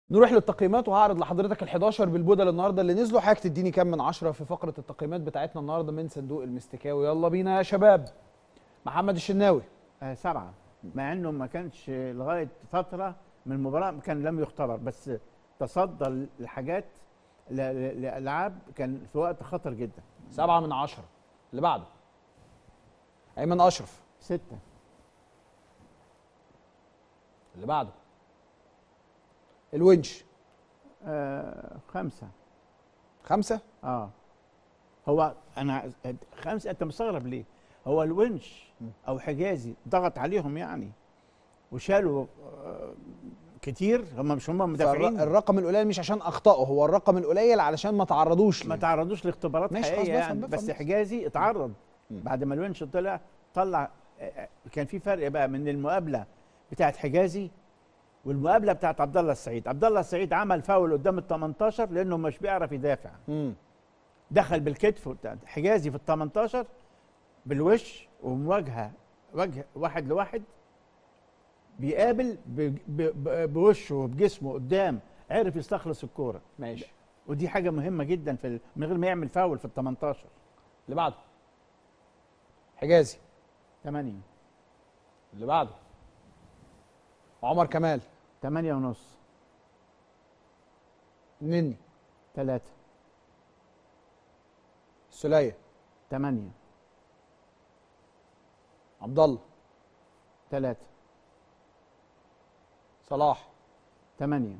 نروح للتقييمات وهعرض لحضرتك ال 11 بالبدل النهارده اللي نزلوا حضرتك تديني كام من 10 في فقره التقييمات بتاعتنا النهارده من صندوق المستكاوي يلا بينا يا شباب محمد الشناوي آه سبعة مع انه ما كانش لغايه فتره من المباراه كان لم يختبر بس تصدى لحاجات ل- ل- لالعاب كان في وقت خطر جدا سبعة من عشرة اللي بعده أيمن أشرف ستة اللي بعده الونش آه خمسة خمسة اه هو انا خمسة انت مستغرب ليه؟ هو الونش او حجازي ضغط عليهم يعني وشالوا آه كتير هم مش هم مدافعين الرقم القليل مش عشان أخطأه هو الرقم القليل علشان ما تعرضوش ما ليه. تعرضوش لاختبارات ماشي، خلاص حقيقيه بفهم- يعني بفهم بس بس. حجازي اتعرض مم. بعد ما الونش طلع طلع آه، آه، كان في فرق بقى من المقابله بتاعت حجازي والمقابله بتاعت عبد الله السعيد عبد الله السعيد عمل فاول قدام ال 18 لانه مش بيعرف يدافع مم. دخل بالكتف وبتاع. حجازي في ال 18 بالوش ومواجهه وجه واحد لواحد بيقابل ب- ب- ب- بوشه وبجسمه قدام عرف يستخلص الكوره ماشي ودي حاجه مهمه جدا في ال- من غير ما يعمل فاول في ال 18 اللي بعده حجازي 8 اللي بعده عمر كمال 8 ونص نني 3 السلية 8 عبد الله 3 صلاح 8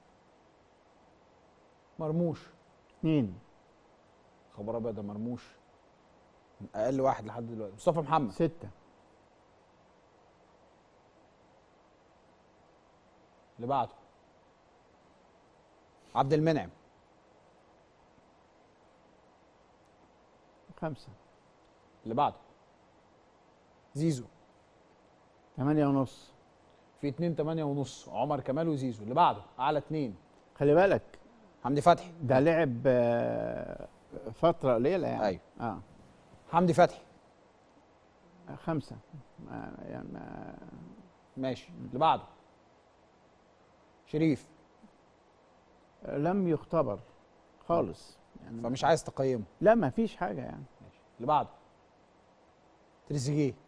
مرموش 2 خبر ابيض ده مرموش من اقل واحد لحد دلوقتي مصطفى محمد 6 اللي بعده عبد المنعم 5 اللي بعده زيزو 8 ونص في اتنين تمانية ونص عمر كمال وزيزو اللي بعده اعلى اتنين خلي بالك حمدي فتحي ده لعب آه، فتره قليله يعني أيوة. اه حمدي فتحي خمسة ما يعني ما ماشي اللي بعده شريف لم يختبر خالص يعني فمش عايز تقيمه لا ما فيش حاجة يعني ماشي اللي بعده تريزيجيه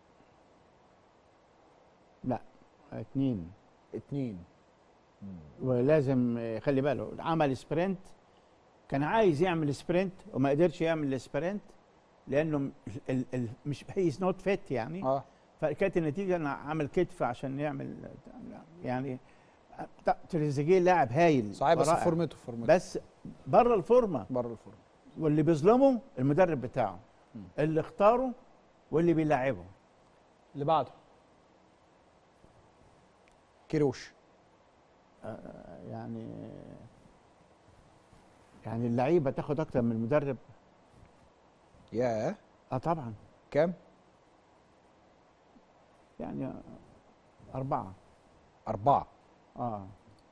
لا اتنين اتنين ولازم آه، خلي باله عمل سبرنت كان عايز يعمل سبرنت وما قدرش يعمل السبرنت لانه م- ال ال مش هيز نوت فيت يعني اه فكانت النتيجه انه عمل كتف عشان يعمل يعني آه، تريزيجيه لاعب هايل صحيح بس ورائع. فورمته فورمته بس بره الفورمه بره الفورمه واللي بيظلمه المدرب بتاعه مم. اللي اختاره واللي بيلعبه اللي بعده كيروش يعني يعني اللعيبه تاخد اكتر من المدرب ياه اه طبعا كام يعني اربعه أربعة اه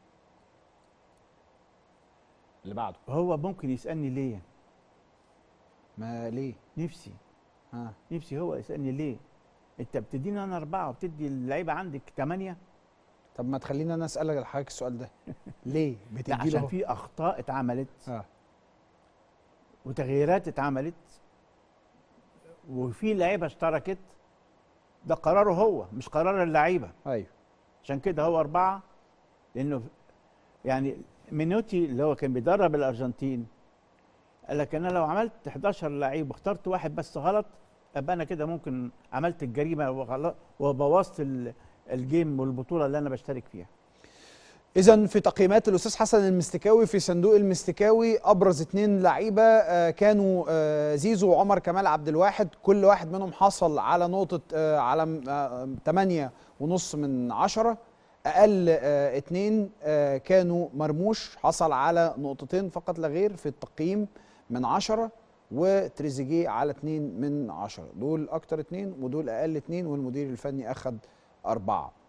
اللي بعده هو ممكن يسالني ليه ما ليه نفسي ها نفسي هو يسالني ليه انت بتديني انا اربعه وبتدي اللعيبه عندك ثمانيه طب ما تخليني انا اسالك حضرتك السؤال ده ليه بتدي لا له عشان هو؟ في اخطاء اتعملت اه وتغييرات اتعملت وفي لعيبه اشتركت ده قراره هو مش قرار اللعيبه ايوه عشان كده هو أربعة لأنه يعني مينوتي اللي هو كان بيدرب الأرجنتين قال لك أنا لو عملت 11 لعيب واخترت واحد بس غلط أبقى أنا كده ممكن عملت الجريمة وغلط وبوظت ال- الجيم والبطولة اللي أنا بشترك فيها اذا في تقييمات الاستاذ حسن المستكاوي في صندوق المستكاوي ابرز اتنين لعيبه آه، كانوا آه، زيزو وعمر كمال عبد الواحد كل واحد منهم حصل على نقطه آه، على آه، تمانية ونص من عشرة اقل آه، اتنين آه، كانوا مرموش حصل على نقطتين فقط لا غير في التقييم من عشرة وتريزيجيه على اتنين من عشرة دول اكتر اتنين ودول اقل اتنين والمدير الفني اخد اربعة